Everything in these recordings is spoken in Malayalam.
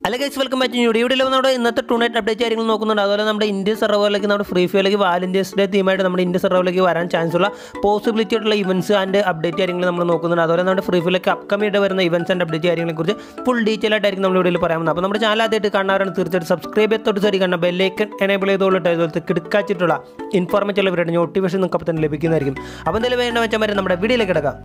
അല്ല ഗൈസ് വെൽക്കം ബാക്ക് ന്യൂ ഇവിടെ നമ്മുടെ ഇന്നത്തെ ടൂണൈറ്റ് അപ്ഡേറ്റ് കാര്യങ്ങൾ നോക്കുന്നുണ്ട് അതുപോലെ നമ്മുടെ ഇന്ത്യൻ സെർവറിലേക്ക് നമ്മുടെ ഫ്രീ ഫയറിലേക്ക് വാലന്റൈൻസ് ഡേ തീമായിട്ട് നമ്മുടെ ഇന്ത്യൻ സെർവറിലേക്ക് വരാൻ ചാൻസ് ഉള്ള പോസിബിലിറ്റി ആയിട്ടുള്ള ഇവൻസ് ആൻഡ് അപ്ഡേറ്റ് കാര്യങ്ങൾ നമ്മൾ നോക്കുന്നുണ്ട് അതുപോലെ നമ്മുടെ ഫ്രീ ഫയറിലേക്ക് അപ്കമിംഗ് ആയിട്ട് വരുന്ന ഇവൻസ് ആൻഡ് അപ്ഡേറ്റ് കാര്യങ്ങളെ കുറിച്ച് ഫുൾ ഡീറ്റെയിൽ ആയിട്ടായിരിക്കും നമ്മൾ വീഡിയോയിൽ പറയാൻ പോകുന്നത് അപ്പോൾ നമ്മുടെ ചാനൽ ആദ്യമായിട്ട് കാണാറാണ് തീർച്ചയായിട്ടും സബ്സ്ക്രൈബ് ചെയ്തൊട്ട് സരി കാണാം ബെല്ലേക്കൻ എനേബിൾ ചെയ്തോളിട്ട് അതുപോലത്തെ കിടക്കാച്ചിട്ടുള്ള ഇൻഫോർമേറ്റീവ് അവരുടെ നോട്ടിഫിക്കേഷൻ നിങ്ങൾക്ക് അപ്പോൾ തന്നെ ലഭിക്കുന്നതായിരിക്കും അപ്പോൾ എന്തായാലും വേണ്ട വെച്ചാൽ നമ്മുടെ വീഡിയോയിലേക്ക് കിടക്കാം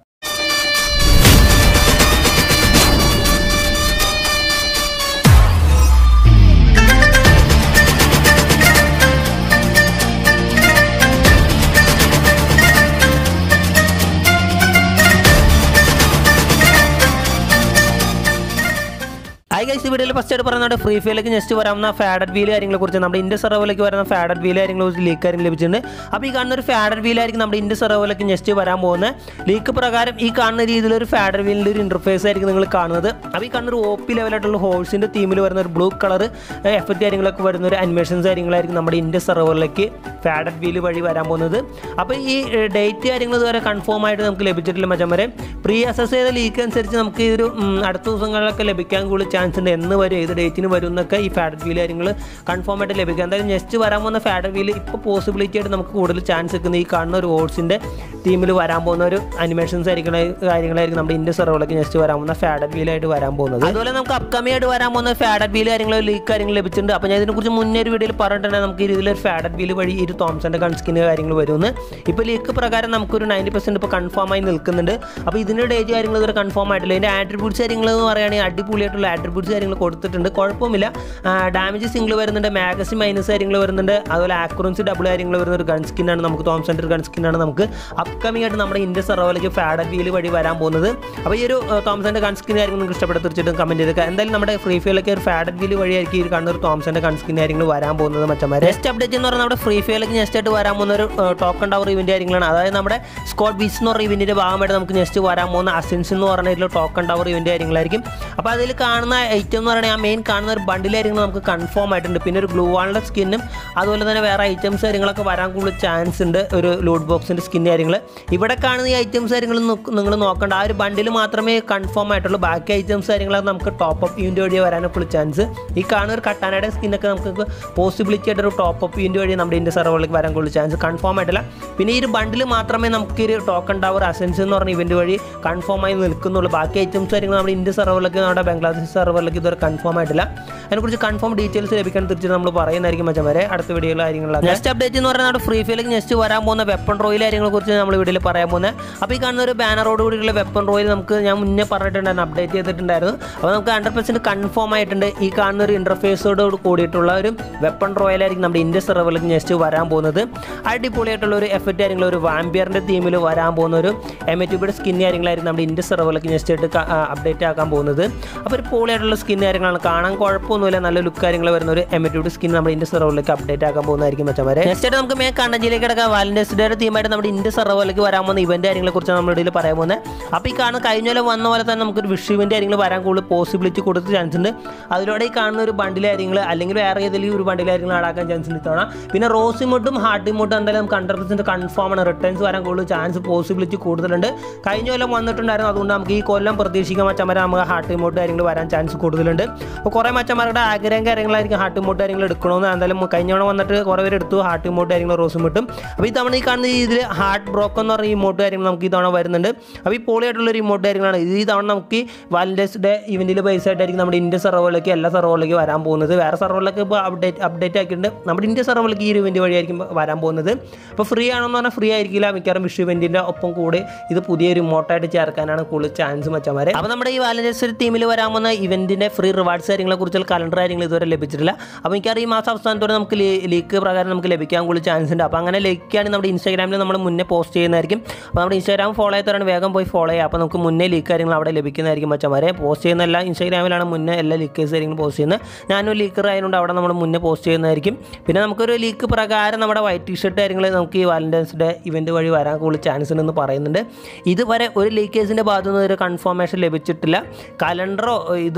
ഐ ഗൈസ് ഈ വീഡിയോയിൽ ഫസ്റ്റ് ആയിട്ട് പറയുന്നത് ഫ്രീ ഫയറിലേക്ക് നെക്സ്റ്റ് വരാവുന്ന ഫാഡഡ് വീൽ കാര്യങ്ങളെ കുറിച്ച് നമ്മുടെ ഇന്ത്യ സെർവറിലേക്ക് വരുന്ന ഫാഡഡ് വീൽ കാര്യങ്ങളെ കുറിച്ച് ലീക്ക് കാര്യം ലഭിച്ചിട്ടുണ്ട് അപ്പോൾ ഈ കാണുന്ന ഒരു ഫാഡഡ് വീൽ ആയിരിക്കും നമ്മുടെ ഇന്ത്യ സെർവറിലേക്ക് നെക്സ്റ്റ് വരാൻ പോകുന്നത് ലീക്ക് പ്രകാരം ഈ കാണുന്ന രീതിയിൽ ഒരു ഫാഡഡ് വീലിൻ്റെ ഒരു ഇൻ്റർഫേസ് ആയിരിക്കും നിങ്ങൾ കാണുന്നത് അപ്പോൾ ഈ കാണുന്ന ഒരു ഒ പി ലെവലായിട്ടുള്ള ഹോൾസിൻ്റെ തീമിൽ വരുന്ന ഒരു ബ്ലൂ കളർ എഫക്റ്റ് കാര്യങ്ങളൊക്കെ വരുന്ന ഒരു അനിമേഷൻസ് കാര്യങ്ങളായിരിക്കും നമ്മുടെ ഇന്ത്യ സെർവറിലേക്ക് ഫാഡഡ് വീൽ വഴി വരാൻ പോകുന്നത് അപ്പോൾ ഈ ഡേറ്റ് കാര്യങ്ങൾ ഇതുവരെ കൺഫേം ആയിട്ട് നമുക്ക് ലഭിച്ചിട്ടില്ല മച്ചാൻ വരെ പ്രീ അസസ് ചെയ്ത ലീക്ക് അനുസരിച്ച് നമുക്ക് ഈ ഒരു ഉം, അടുത്ത ദിവസങ്ങളിലൊക്കെ ലഭിക്കാൻ കൂടുതൽ ചാൻസ് ഉണ്ട് എന്ന് വരും ഏത് ഡേറ്റിന് വരും എന്നൊക്കെ ഈ ഫാഡഡ് വീൽ കാര്യങ്ങൾ കൺഫേം ആയിട്ട് ലഭിക്കുക എന്തായാലും നെക്സ്റ്റ് വരാൻ പോകുന്ന ഫാഡഡ് വീൽ ഇപ്പോൾ പോസിബിലിറ്റി ആയിട്ട് നമുക്ക് കൂടുതൽ ചാൻസ് നിൽക്കുന്ന ഈ കാണുന്ന ഒരു ഓട്സിൻ്റെ ടീമിൽ വരാൻ പോകുന്ന ഒരു അനിമേഷൻസ് ആയിരിക്കും കാര്യങ്ങളായിരിക്കും നമ്മുടെ ഇന്ത്യ സെർവറിലേക്ക് നെക്സ്റ്റ് വരാൻ പോകുന്ന ഫാഡഡ് വീലായിട്ട് വരാൻ പോകുന്നത് അതുപോലെ നമുക്ക് അപ്കമിംഗ് ആയിട്ട് വരാൻ പോകുന്ന ഫാഡഡ് വീൽ കാര്യങ്ങൾ ലീക്ക് കാര്യങ്ങൾ ലഭിച്ചിട്ടുണ്ട് അപ്പോൾ ഞാൻ ഇതിനെക്കുറിച്ച് മുന്നേ ഒരു വീഡിയോയിൽ പറഞ്ഞിട്ടുണ്ടെങ്കിൽ നമുക്ക് ഈ രീതിയിൽ ഒരു ഫാഡഡ് വീൽ വഴി ഈ ഒരു തോംസൻ്റെ കൺസ്കിന് കാര്യങ്ങൾ വരുമെന്ന് ഇപ്പോൾ ലീക്ക് പ്രകാരം നമുക്കൊരു നയൻറ്റി പെർസെൻറ്റ് ഇപ്പോൾ കൺഫേം ആയി നിൽക്കുന്നുണ്ട് അപ്പോൾ ഇതിൻ്റെ ഡേറ്റ് കാര്യങ്ങൾ ഇതുവരെ കൺഫേം ആയിട്ടില്ല ഇതിൻ്റെ ആട്രിബ്യൂട്ട്സ് കാര്യങ്ങൾ എന്ന് പറയുകയാണെങ്കിൽ അടിപൊളിയായിട്ടുള്ള ആട്രിബ്യൂട്ട്സ് കാര്യങ്ങൾ കൊടുത്തിട്ടുണ്ട് കുഴപ്പമില്ല ഡാമേജ് സിംഗിൾ വരുന്നുണ്ട് മാഗസിൻ മൈനസ് കാര്യങ്ങൾ വരുന്നുണ്ട് അതുപോലെ ആക്യുറൻസി ഡബിൾ കാര്യങ്ങൾ വരുന്ന ഒരു ഗൺ സ്കിന്നാണ് നമുക്ക് തോംസൻ്റെ ഒരു ഗൺ സ്കിന്നാണ് നമുക്ക് അപ്കമിംഗ് ആയിട്ട് നമ്മുടെ ഇന്ത്യ സെർവറിലേക്ക് ഫാഡഡ് വീൽ വഴി വരാൻ പോകുന്നത് അപ്പോൾ ഈ ഒരു തോംസൻ്റെ ഗൺ സ്കിൻ കാര്യങ്ങൾ നിങ്ങൾക്ക് ഇഷ്ടപ്പെട്ട തീർച്ചയായിട്ടും കമൻറ്റ് ചെയ്തേക്കുക എന്തായാലും നമ്മുടെ ഫ്രീ ഫയറിലേക്ക് ഒരു ഫാഡഡ് വീൽ വഴിയായിരിക്കും ഈ കാണുന്ന ഒരു തോംസൻ്റെ ഗൺ സ്കിൻ കാര്യങ്ങൾ വരാൻ പോകുന്നത് മച്ചന്മാർ നെക്സ്റ്റ് അപ്ഡേറ്റ് എന്ന് പറഞ്ഞാൽ നമ്മുടെ ഫ്രീ ഫയറിലേക്ക് നെക്സ്റ്റ് ആയിട്ട് വരാൻ പോകുന്ന ഒരു ടോക്കൺ ടവർ ഇവന്റ് കാര്യങ്ങളാണ് അതായത് നമ്മുടെ സ്കോഡ് ബീച്ച് എന്ന് പറഞ്ഞ ഇവന്റിന്റെ ഭാഗമായിട്ട് നമുക്ക് നെക്സ്റ്റ് വരാൻ പോകുന്ന അസെൻസ് എന്ന് പറഞ്ഞിട്ടുള്ള ടോക്കൺ ടവർ ഇവന്റ് കാര്യങ്ങളായിരിക്കും അപ്പോൾ അതിൽ കാണുന്ന ഐറ്റം എന്ന് പറയുന്നത് ആ മെയിൻ കാണുന്ന ഒരു ബണ്ടിലായിരിക്കും നമുക്ക് കൺഫേം ആയിട്ടുണ്ട് പിന്നെ ഒരു ഗ്ലൂ വാളിൻ്റെ സ്കിന്നും അതുപോലെ തന്നെ വേറെ ഐറ്റംസ് കാര്യങ്ങളൊക്കെ വരാൻ കൂടുതൽ ചാൻസ് ഉണ്ട് ഒരു ലൂട്ട് ബോക്സിൻ്റെ സ്കിൻ കാര്യങ്ങൾ ഇവിടെ കാണുന്ന ഈ ഐറ്റംസ് കാര്യങ്ങൾ നിങ്ങൾ നോക്കേണ്ട ആ ഒരു ബണ്ടിൽ മാത്രമേ കൺഫേം ആയിട്ടുള്ളൂ ബാക്കി ഐറ്റംസ് കാര്യങ്ങളൊക്കെ നമുക്ക് ടോപ്പ് അപ്പ് ഇവന്റ് വഴി വരാനൊക്കെ ചാൻസ് ഈ കാണുന്ന ഒരു കട്ടാനയുടെ സ്കിന്നൊക്കെ നമുക്ക് പോസിബിലിറ്റി ആയിട്ട് ഒരു ടോപ്പ് അപ്പ് ഇവന്റ് വഴി നമ്മുടെ ഇന്ത്യ സെർവറിലേക്ക് വരാൻ കൂടുതൽ ചാൻസ് കൺഫേം ആയിട്ടില്ല പിന്നെ ഈ ഒരു ബണ്ടിൽ മാത്രമേ നമുക്ക് ഈ ഒരു ടോക്കൺ ടവർ അസെൻസ് എന്ന് പറഞ്ഞ ഇവന്റ് വഴി കൺഫേം ആയി നിൽക്കുന്നുള്ളൂ ബാക്കി ഐറ്റംസ് കാര്യങ്ങൾ നമ്മുടെ ഇന്ത്യ സെർവറിലേക്ക് നമ്മുടെ ബംഗ്ലാദേശ് സെർവറിലേക്ക് ഇതുവരെ കൺഫേം ആയിട്ടില്ല അതിനെക്കുറിച്ച് കൺഫേം ഡീറ്റെയിൽസ് ലഭിക്കാൻ തീർച്ചയായും നമ്മൾ പറയുന്നതായിരിക്കും മച്ചാൻ വരെ അടുത്ത വീഡിയോയിൽ കാര്യങ്ങളാണ് നെക്സ്റ്റ് അപ്ഡേറ്റ് എന്ന് പറയുന്നത് നമ്മുടെ ഫ്രീ ഫയറിലേക്ക് നെക്സ്റ്റ് വരാൻ പോകുന്ന വെപ്പൺ റോയിൽ കാര്യങ്ങളെ കുറിച്ച് നമ്മൾ വീഡിയോയിൽ പറയാൻ പോകുന്നത് അപ്പോൾ ഈ കാണുന്ന ഒരു ബാനറോട് കൂടിയുള്ള വെപ്പൺ റോയിൽ നമുക്ക് ഞാൻ മുന്നേ പറഞ്ഞിട്ടുണ്ടായിരുന്നു അപ്ഡേറ്റ് ചെയ്തിട്ടുണ്ടായിരുന്നു അപ്പോൾ നമുക്ക് ഹൺഡ്രഡ് പെർസെൻറ്റ് കൺഫേം ആയിട്ടുണ്ട് ഈ കാണുന്ന ഒരു ഇൻ്റർഫേസോട് കൂടിയിട്ടുള്ള ഒരു വെപ്പൺ റോയലായിരിക്കും നമ്മുടെ ഇന്ത്യ സെർവറിലേക്ക് നെക്സ്റ്റ് വരാൻ പോകുന്നത് അടിപൊളിയായിട്ടുള്ള ഒരു എഫക്റ്റ് കാര്യങ്ങൾ ഒരു വാമ്പിയറിൻ്റെ തീമിൽ വരാൻ പോകുന്ന ഒരു എമറ്റുബിയുടെ സ്കിൻ കാര്യങ്ങളായിരിക്കും നമ്മുടെ ഇന്ത്യ സെർവറിലേക്ക് നെക്സ്റ്റ് ആയിട്ട് അപ്ഡേറ്റ് ആക്കാൻ പോകുന്നത് അപ്പോൾ ഒരു പൊളിയായിട്ടുള്ള സ്കിൻ കാര്യങ്ങളാണ് കാണാൻ കുഴപ്പമൊന്നുമില്ല നല്ല ലുക്ക് കാര്യങ്ങൾ വരുന്ന ഒരു എമറ്റുബിയുടെ സ്കിൻ നമ്മുടെ ഇന്ത്യ സെർവറിലേക്ക് അപ്ഡേറ്റ് ആക്കാൻ പോകുന്നതായിരിക്കും മച്ചമാരെ നെക്സ്റ്റ് ആയിട്ട് നമുക്ക് മേ കണ്ണഞ്ചിയിലേക്ക് കിടക്കാം വാലന്റൈൻസ് ഡേ തീമായിട്ട് നമ്മുടെ ഇന്ത്യ സെർവറിലേക്ക് വരാൻ പോകുന്ന ഇവന്റ് കാര്യങ്ങളെ കുറിച്ച് നമ്മുടെ ഇടയിൽ പറയാൻ പോകുന്നത് അപ്പോൾ ഈ കാണുന്ന കഴിഞ്ഞ പോലെ വന്ന പോലെ തന്നെ നമുക്കൊരു വിഷു ഇവന്റ് കാര്യങ്ങൾ വരാൻ കൂടുതൽ പോസിബിലിറ്റി കൊടുത്ത ചാൻസ് ഉണ്ട് അതിലൂടെ ഈ കാണുന്ന ഒരു ബണ്ടിൽ കാര്യങ്ങൾ അല്ലെങ്കിൽ വേറെ ഏതെങ്കിലും ഒരു ബണ്ടിൽ കാര്യങ്ങൾ ആടാക്കാൻ ചാൻസ് ഉണ്ട് ഇത്തവണ പിന്നെ റോസ് ഇമോട്ടും ഹാർട്ട് ഇമോട്ടും എന്തായാലും നമുക്ക് ഹൺഡ്രഡ് പെർസെൻറ്റ് കൺഫേം ആണ് റിട്ടേൺസ് വരാൻ കൂടുതൽ ചാൻസ് പോസിബിലിറ്റി കൂടുതലുണ്ട് കഴിഞ്ഞ കൊല്ലം വന്നിട്ടുണ്ടായിരുന്നു അതുകൊണ്ട് നമുക്ക് ഈ കൊല്ലം പ്രതീക്ഷിക്കാൻ മച്ചന്മാരെ നമുക്ക് ഹാർട്ട് ഇമോട്ട് കാര്യങ്ങൾ വരാൻ ചാൻസ് കൂടുതലുണ്ട് അപ്പോൾ കുറേ മച്ചന്മാരുടെ ആഗ്രഹം കാര്യങ്ങളായിരിക്കും ഹാർട്ട് ഇമോട്ട് കാര്യങ്ങൾ എടുക്കണമെന്ന് എന്തായാലും കഴിഞ്ഞ തവണ വന്നിട്ട് കുറേ പേര് എടുത്തു ഹാർട്ട് ഇമോട്ട് കാര്യങ്ങൾ റോസ് ഇമോട്ടും അപ്പോൾ ഈ തവണ ഈ കാണുന്ന രീതിയിൽ ഹാർട്ട് ബ്രോക്ക് എന്ന് പറഞ്ഞ ഇമോട്ട് കാര്യങ്ങൾ നമുക്ക് ഈ തവണ വരുന്നുണ്ട് അപ്പോൾ ഈ പോളിയായിട്ടുള്ള ഒരു ഇമോട്ട് കാര്യങ്ങളാണ് ഇത് ഈ തവണ നമുക്ക് വാലന്റൈൻസ് ഡേ ഇവൻറ്റിൽ ബേസ് ആയിട്ടായിരിക്കും നമ്മുടെ ഇന്ത്യ സെർവറിലേക്ക് എല്ലാ സെർവറിലേക്ക് വരാൻ പോകുന്നത് വേറെ സെർവറിലേക്ക് ഇപ്പോൾ അപ്ഡേറ്റ് അപ്ഡേറ്റ് ആക്കിയിട്ടുണ്ട് നമ്മുടെ ഇന്ത്യ സെർവറിലേക്ക് ഈ ഒരു ഇവൻറ്റ് വഴിയായിരിക്കും വരാൻ പോകുന്നത് അപ്പോൾ ഫ്രീ ആണെന്ന് പറഞ്ഞാൽ ഫ്രീ ആയിരിക്കില്ല മിക്കവാറും വിഷു ഇവൻറ്റിൻ്റെ ഒപ്പം കൂടി ഇത് പുതിയൊരു ഇമോട്ടായിട്ട് ചേർക്കാനാണ് കൂടുതൽ ചാൻസ് മച്ചമാരെ അപ്പോൾ നമ്മുടെ ഈ വാലന്റൈൻസ് ടീമിൽ വരാൻ പോകുന്ന ഇവൻറ്റിൻ്റെ ഫ്രീ റിവാർഡ്സ് കാര്യങ്ങളെ കുറിച്ചുള്ള കലണ്ടർ കാര്യങ്ങൾ ഇതുവരെ ലഭിച്ചിട്ടില്ല അപ്പോൾ മിക്കവാറും ഈ മാസം അവസാനത്തോടെ നമുക്ക് ലീക്ക് പ്രകാരം നമുക്ക് ലഭിക്കാൻ കൂടുതൽ ചാൻസ് ഉണ്ട് അപ്പോൾ അങ്ങനെ ലീക്കാണ് നമ്മുടെ ഇൻസ്റ്റാഗ്രാമിൽ നമ്മൾ മുന്നേ പോസ്റ്റ് ചെയ്യുന്നതായിരിക്കും അപ്പോൾ നമ്മുടെ ഇൻസ്റ്റാഗ്രാം ഫോളോ ചെയ്തവരാണ് വേഗം പോയി ഫോളോ ചെയ്യുക അപ്പോൾ നമുക്ക് മുന്നേ ലീക്ക് കാര്യങ്ങൾ അവിടെ ലഭിക്കുന്നതായിരിക്കും മച്ചമാരെ പോസ്റ്റ് ചെയ്യുന്ന എല്ലാ ഇൻസ്റ്റാഗ്രാമിലാണ് മുന്നേ എല്ലാ ലീക്കേഴ്സ് കാര്യങ്ങളും പോസ്റ്റ് ചെയ്യുന്നത് ഞാനൊരു ലീക്കർ ആയതുകൊണ്ട് അവിടെ നമ്മൾ മുന്നേ പോസ്റ്റ് ചെയ്യുന്നതായിരിക്കും പിന്നെ നമുക്കൊരു ലീക്ക് പ്രകാരം നമ്മുടെ വൈറ്റ് ടീഷർട്ട് കാര്യങ്ങൾ നമുക്ക് ഈ വാലന്റൈൻസ് ഡേ ഇവൻറ്റ് വഴി വരാൻ കൂടുതൽ ചാൻസ് ഉണ്ടെന്ന് പറയുന്നുണ്ട് ഇതുവരെ ഒരു ലീക്കേഴ്സിൻ്റെ ഭാഗത്തു നിന്ന് ഒരു കൺഫർമേഷൻ ലഭിച്ചിട്ടില്ല കലണ്ടറോ ഇതുവരെ ഇവൻറ്റ്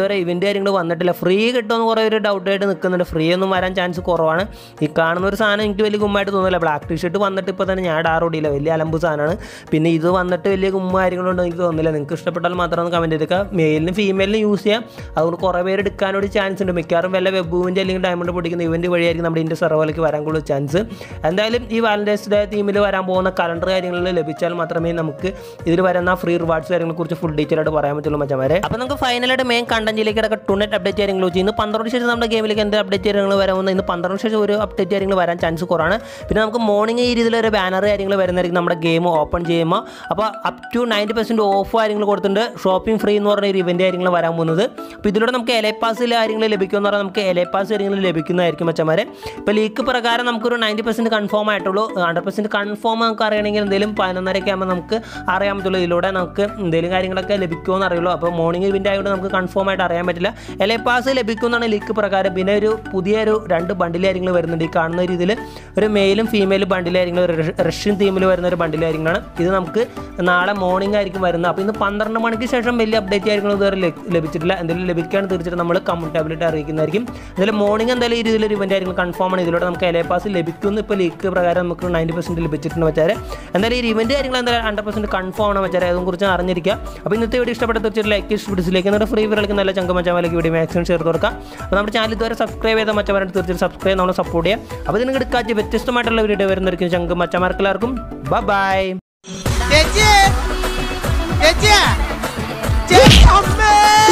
കാര്യങ്ങൾ വന്നിട്ടില്ല ഫ്രീ കിട്ടുമെന്ന് കുറേ ഒരു ഡൗട്ടായിട്ട് നിൽക്കുന്നുണ്ട് ഫ്രീ ഒന്നും വരാൻ ചാൻസ് കുറവാണ് ഈ കാണുന്ന ഒരു സാധനം എനിക്ക് വലിയ ഗുമ്മായിട്ട് തോന്നില്ല ബ്ലാക്ക് ടീഷർട്ട് വന്നിട്ട് ഇപ്പോൾ തന്നെ ഞാൻ ഇടാറോടിയില്ല വലിയ അലമ്പ് സാധനമാണ് പിന്നെ ഇത് വന്നിട്ട് വലിയ ഗുമ്മ കാര്യങ്ങളുണ്ടോ എനിക്ക് തോന്നുന്നില്ല നിങ്ങൾക്ക് ഇഷ്ടപ്പെട്ടാൽ മാത്രം ഒന്ന് കമൻറ്റ് ചെയ്തേക്കുക മെയിലിനും ഫീമെയിലിനും യൂസ് ചെയ്യാം അതുകൊണ്ട് കുറേ പേര് എടുക്കാനൊരു ചാൻസ് ഉണ്ട് മിക്കവാറും വല്ല വെബൂവിൻ്റെ അല്ലെങ്കിൽ ഡയമണ്ട് പൊടിക്കുന്ന ഇവൻ്റ് വഴിയായിരിക്കും നമ്മുടെ ഇന്ത്യ സെർവറിലേക്ക് വരാൻ കൂടുതൽ ചാൻസ് എന്തായാലും ഈ വാലന്റൈൻസ് ഡേ തീമിൽ വരാൻ പോകുന്ന കലണ്ടർ കാര്യങ്ങളിൽ ലഭിച്ചാൽ മാത്രമേ നമുക്ക് ഇതിൽ വരുന്ന ഫ്രീ റിവാർഡ്സ് കാര്യങ്ങളെ കുറിച്ച് ഫുൾ ഡീറ്റെയിൽ ആയിട്ട് പറയാൻ പറ്റുള്ളൂ മച്ചമാരെ അപ്പോൾ നമുക്ക് ഫൈനലായിട്ട് മെയിൻ കണ്ടന്റിലേക്ക് കിടക്കുക ടുണറ്റ് അപ്ഡേറ്റ് കാര്യങ്ങൾ വെച്ച് ഇന്ന് പന്ത്രണ്ട് ശേഷം നമ്മുടെ ഗെയിമിലേക്ക് എന്ത് അപ്ഡേറ്റ് കാര്യങ്ങൾ വരാമെന്ന് ഇന്ന് പന്ത്രണ്ട് ശേഷം ഒരു അപ്ഡേറ്റ് കാര്യങ്ങൾ വരാൻ ചാൻസ് കുറവാണ് പിന്നെ നമുക്ക് മോർണിംഗ് ഈ രീതിയിൽ ഒരു ബാനർ കാര്യങ്ങൾ വരുന്നതായിരിക്കും നമ്മുടെ ഗെയിം ഓപ്പൺ ചെയ്യുമ്പോൾ അപ്പോൾ up to ninety percent off കാര്യങ്ങൾ കൊടുത്തിട്ടുണ്ട് ഷോപ്പിംഗ് ഫ്രീ എന്ന് പറഞ്ഞ ഒരു ഇവൻറ്റ് കാര്യങ്ങൾ വരാൻ പോകുന്നത് അപ്പോൾ ഇതിലൂടെ നമുക്ക് എലേ പാസിൽ കാര്യങ്ങൾ ലഭിക്കുമെന്ന് പറഞ്ഞാൽ നമുക്ക് എലേ പാസ് കാര്യങ്ങൾ ലഭിക്കുന്നതായിരിക്കും മച്ചന്മാരെ ഇപ്പോൾ ലീക്ക് പ്രകാരം നമുക്കൊരു നയൻറ്റി പെർസെൻറ്റ് കൺഫേം ആയിട്ടുള്ളൂ ഹൺഡ്രഡ് പെർസെൻറ്റ് കൺഫേം നമുക്ക് അറിയണമെങ്കിൽ എന്തെങ്കിലും പതിനൊന്നരയൊക്കെ ആകുമ്പോൾ നമുക്ക് അറിയാൻ പറ്റുള്ളൂ ഇതിലൂടെ നമുക്ക് എന്തെങ്കിലും കാര്യങ്ങളൊക്കെ ലഭിക്കുമെന്ന് അറിയുള്ളൂ അപ്പോൾ മോർണിംഗ് ഇവൻ്റ് ആയതുകൊണ്ട് നമുക്ക് കൺഫേം ആയിട്ട് അറിയാൻ പറ്റില്ല എലേ പാസ് ലഭിക്കുമെന്നാണ് ലീക്ക് പ്രകാരം പിന്നെ ഒരു പുതിയൊരു രണ്ട് ബണ്ടിൽ കാര്യങ്ങൾ വരുന്നുണ്ട് ഈ കാണുന്ന രീതിയിൽ ഒരു മെയിലും ഫീമെയിലും ബണ്ടിൽ കാര്യങ്ങൾ ഒരു റഷ്- റഷ്യൻ തീമിൽ വരുന്ന ഒരു ബണ്ടിൽ കാര്യങ്ങളാണ് ഇത് നമുക്ക് നാളെ മോർണിംഗ് ആയിരിക്കും വരുന്നത് അപ്പോൾ ഇന്ന് പന്ത്രണ്ട് മണിക്ക് ശേഷം വലിയ അപ്ഡേറ്റ് കാര്യങ്ങൾ ഇതുവരെ ലഭി- ലഭിച്ചിട്ടില്ല എന്തെങ്കിലും ലഭിക്കുകയാണ് തീർച്ചയായിട്ടും നമ്മൾ കമ്മ്യൂണിറ്റബിലിറ്റി അറിയിക്കുന്നതായിരിക്കും എന്തായാലും മോർണിംഗ് എന്തായാലും ഈ രീതിയിലൊരു ഇവൻ്റ് ആയിരിക്കും കൺഫേം ആണ് ഇതിലൂടെ നമുക്ക് എലേ പാസ് ലഭിക്കുന്നു ഇപ്പോൾ ലീക്ക് പ്രകാരം നമുക്ക് നയൻറ്റി പെർസെൻറ്റ് ലഭിച്ചിട്ടുണ്ട് വെച്ചാൽ എന്തായാലും ഈ ഇവൻ്റ് കാര്യങ്ങൾ എന്തായാലും ഹൺഡ്രഡ് പെർസെൻറ്റ് കൺഫേം ആണ് വെച്ചാൽ അതിനെക്കുറിച്ച് അറിഞ്ഞിരിക്കുക അപ്പോൾ ഇന്നത്തെ വീഡിയോ ഇഷ്ടപ്പെട്ട തീർച്ചയായിട്ടും ലൈക്ക് ഇഷ്ടപ്പെട്ടിലേക്ക് എന്നിട്ട് ഫ്രീ വിളിക്കുന്ന നല്ല ചങ്ക മച്ചമാലേക്ക് വീഡിയോ മാക്സിമം ഷെയർ കൊടുക്കുക അപ്പോൾ നമ്മുടെ ചാനൽ ഇതുവരെ സബ്സ്ക്രൈബ് ചെയ്ത മച്ചമാരായിട്ട് തീർച്ചയായിട്ടും സബ്സ്ക്രൈബ് നമ്മൾ സപ്പോർട്ട് ചെയ്യുക അപ്പോൾ ഇതിന് എടുക്കാത്ത വ്യത്യസ്തമായിട്ടുള്ള വീഡിയോ വരുന്നതായിരിക്കും ചങ്ക മച്ചമാർക്ക് എല്ലാവർക്കും ബൈ ചേച്ചി ചേച്ചി ചേച്ചി അമ്മേ